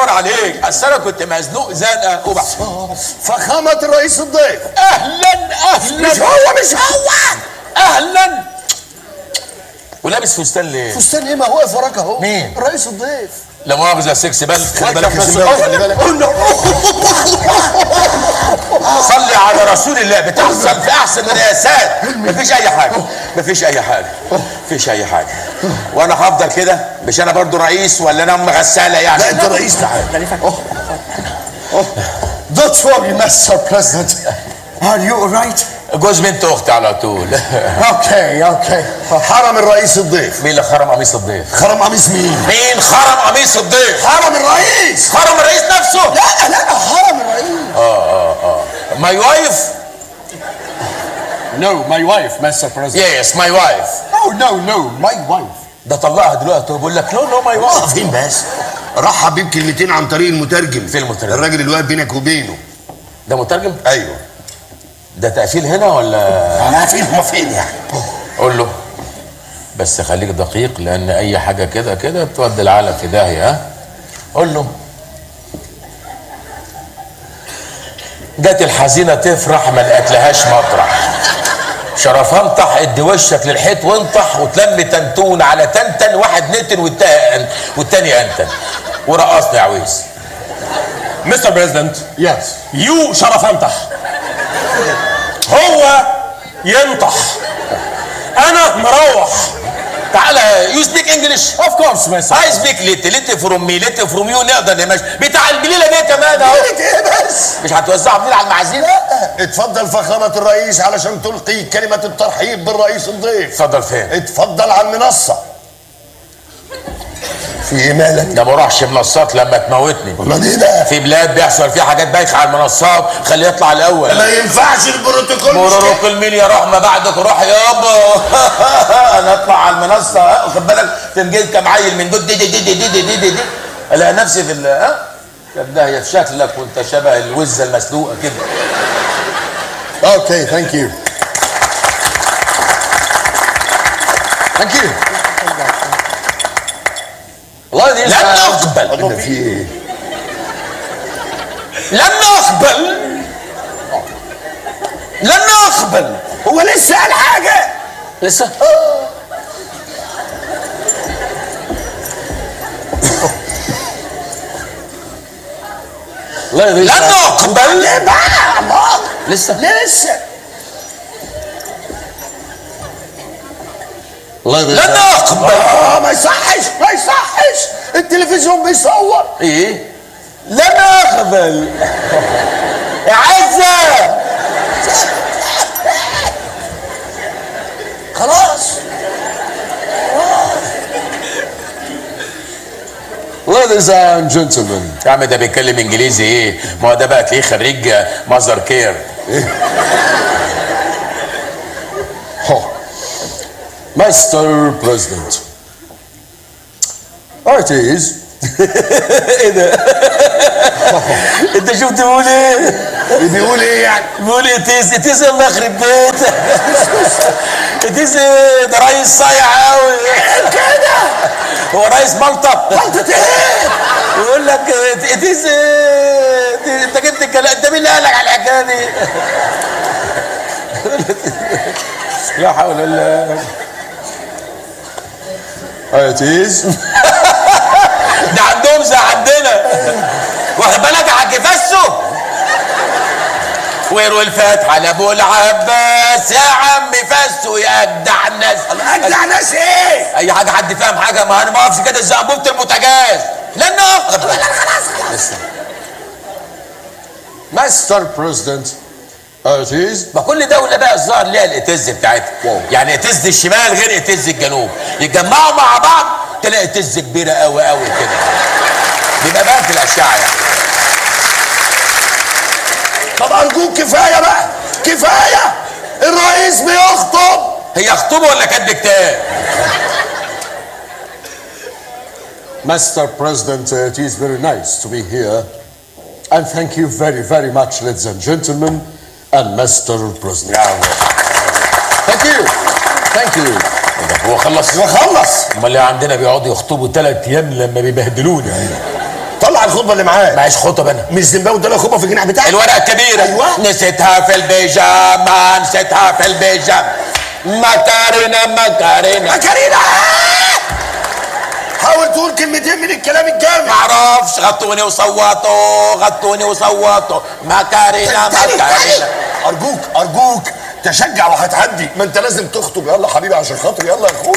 ادور عليك اصل انا كنت مزنوق زنقه وبعد فخامة الرئيس الضيف اهلا اهلا مش هو مش هو اهلا ولابس فستان ليه؟ فستان ايه ما هو واقف وراك اهو مين؟ الرئيس الضيف لا مؤاخذه سكس بال خلي بالك يا سيدي، خلي بالك. صلي على رسول الله بتحصل في احسن الرئاسات مفيش اي حاجه مفيش اي حاجه مفيش اي حاجه وانا هفضل كده مش انا برضو رئيس ولا انا ام غساله يعني لا انت رئيس تعال That's wrong, Mr. President. Are you alright? جوز بنت اختي على طول اوكي اوكي حرم الرئيس الضيف مين اللي خرم قميص الضيف خرم قميص مين؟ مين خرم قميص الضيف حرم الرئيس خرم الرئيس نفسه لا لا حرم الرئيس ماي وايف No, my wife, Mr. President. يس ماي وايف Oh, no, no, my wife. ده طلعها دلوقتي وبقول لك نو نو ماي وايف واقفين بس رحب بيه بكلمتين عن طريق المترجم فين المترجم؟ الراجل اللي واقف بينك وبينه ده مترجم ايوه ده تقفيل هنا ولا انا فين هما فين يعني قول له بس خليك دقيق لان اي حاجه كده كده تودي العالم في داهيه ها قول له جت الحزينه تفرح ما لقتلهاش مطرح شرفنطح ادي وشك للحيط وانطح وتلم تنتون على تنتن واحد نتن والتا- والتاني انتن ورقصني يا عويس مستر بريزيدنت Yes. يو شرفنطح هو ينطح انا مروح تعالى يو سبيك انجلش اوف كورس مستر عايز سبيك ليت ليت فروم مي ليت فروم يو نقدر نمشي بتاع البليله دي كمان اهو ايه بس مش هتوزعوا بليل على المعازيم اتفضل فخامة الرئيس علشان تلقي كلمة الترحيب بالرئيس الضيف اتفضل فين اتفضل على المنصة في ايه مالك؟ ده ما اروحش منصات لما تموتني امال ايه ده؟ في بلاد بيحصل فيها حاجات بايخه على المنصات خليه يطلع الاول ما ينفعش البروتوكول مش كده. مرورك المين يا روح ما بعدك روح يابا انا اطلع على المنصه ها، واخد بالك تنجد كام عيل من دول دي دي دي دي دي دي, دي, دي, دي. الاقي نفسي في ال- ها ده هي في شكلك وانت شبه الوزه المسلوقه كده اوكي ثانك يو ثانك يو والله دي لن اقبل قلنا في ايه؟ لن اقبل لن اقبل هو لسه قال حاجة لسه لا لن اقبل ليه بقى الله لسه لسه لن اقبل اه ما يصحش ما يصحش التلفزيون بيصور ايه لن اقبل يا عزه خلاص Ladies and gentlemen, يا عم ده بيتكلم انجليزي ايه ما هو ده بقى تلاقيه خريج ماذر كير Mr. President. It is انت شفت بيقول ايه بيقول ايه يعني؟ بيقول ايه تيز تيز الله يخرب بيت تيز ده رئيس صايع قوي كده هو رئيس مالطا غلطة ايه؟ يقول لك تيز انت جبت الكلام انت مين اللي قال لك على الحكايه دي لا حول ولا it is ده عندهم زي عندنا واخد بالك على كفاسه ويروي الفاتحه لابو العباس يا عم فاسه يا اجدع الناس اجدع ناس ايه؟ اي حاجه حد فاهم حاجه ما انا ما اقفش كده زي انبوبه البوتاجاز لانه خلاص Mr. President. It is ما كل دوله بقى الظاهر ليها الاتز بتاعتها يعني اتز الشمال غير اتز الجنوب يتجمعوا مع بعض تلاقي اتز كبيره قوي قوي كده بيبقى بقى في الاشعه يعني طب ارجوك كفاية بقى كفاية الرئيس بيخطب هي خطوبه ولا كاتب كتاب Mr. President, it is very nice to be here. And thank you very, very much, ladies and gentlemen, and Mr. President. Thank you. Thank you. هو خلص وخلص امال اللي عندنا بيقعدوا يخطبوا ثلاث ايام لما بيبهدلونا طلع الخطبه اللي معاك معيش خطب انا مش زيمباوي ادالك خطبه في الجناح بتاعك الورقه الكبيره أيوة. نسيتها في البيجامه نسيتها في البيجامه مكارينا مكارينا مكارينا حاول تقول كلمتين من الكلام الجامع معرفش غطوني وصوتوا غطوني وصوتوا مكارينا تاني تاني مكارينا ارجوك ارجوك تشجع وهتعدي ما انت لازم تخطب يلا حبيبي عشان خاطري يلا يا اخويا